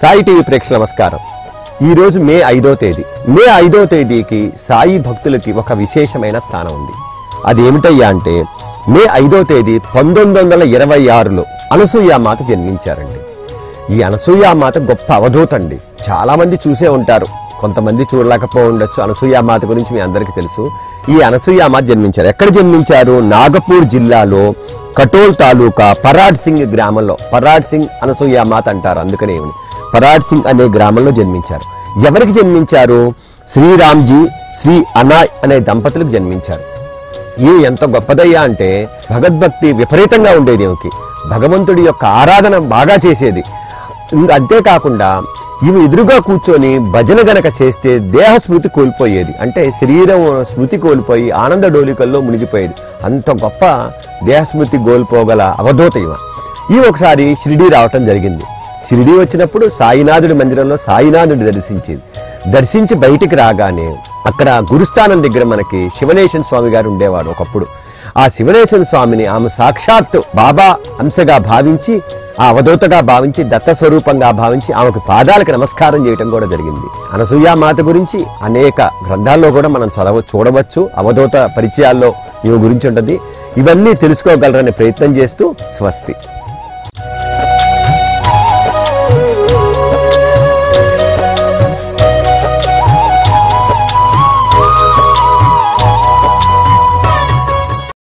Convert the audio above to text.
Sai TV ప్రేక్షకుల నమస్కారం ఈరోజు మే ఐదో తేదీ మే ఐదో తేదీకి సాయి భక్తులకి ఒక విశేషమైన స్థానం ఉంది అదేమిటయ్యా అంటే మే ఐదో తేదీ పంతొమ్మిది వందల ఇరవై ఆరులో అనసూయామాత జన్మించారండి ఈ అనసూయామాత గొప్ప అవధూత అండి చాలా మంది చూసే ఉంటారు కొంతమంది చూడలేకపో ఉండొచ్చు అనసూయామాత గురించి మీ అందరికీ తెలుసు ఈ అనసూయామాత జన్మించారు ఎక్కడ జన్మించారు నాగపూర్ జిల్లాలో కటోల్ తాలూకా పరాడ్ సింగ్ గ్రామంలో పరాడ్ సింగ్ అనసూయామాత అంటారు అందుకనే ఈవిని. పరాడ్ సింగ్ అనే గ్రామంలో జన్మించారు ఎవరికి జన్మించారు శ్రీరామ్జీ శ్రీ అనాయ్ అనే దంపతులకు జన్మించారు ఈమె ఎంత గొప్పదయ్యా అంటే భగవద్భక్తి విపరీతంగా ఉండేది ఈమెకి భగవంతుడి యొక్క ఆరాధన బాగా చేసేది ఇంక అంతేకాకుండా ఈమె ఎదురుగా కూర్చొని భజన గనక చేస్తే దేహ స్మృతి కోల్పోయేది అంటే శరీరం స్మృతి కోల్పోయి ఆనంద డోలికల్లో మునిగిపోయేది అంత గొప్ప దేహ స్మృతి కోల్పోగల అవధూత ఈమె ఈ ఒకసారి షిరిడి రావటం జరిగింది షిరిడి వచ్చినప్పుడు సాయినాథుడి మందిరంలో సాయినాథుడి దర్శించింది దర్శించి బయటికి రాగానే అక్కడ గురుస్థానం దగ్గర మనకి శివనేశన్ స్వామి గారు ఉండేవాడు ఒకప్పుడు ఆ శివనేశన్ స్వామిని ఆమె సాక్షాత్ బాబా అంశగా భావించి ఆ అవధూతగా భావించి దత్త స్వరూపంగా భావించి ఆమెకు పాదాలకు నమస్కారం చేయటం కూడా జరిగింది అనసూయ మాత గురించి అనేక గ్రంథాల్లో కూడా మనం చదవ చూడవచ్చు అవధూత పరిచయాల్లో ఈమె గురించి ఉంటుంది ఇవన్నీ తెలుసుకోగలరనే ప్రయత్నం చేస్తూ స్వస్తి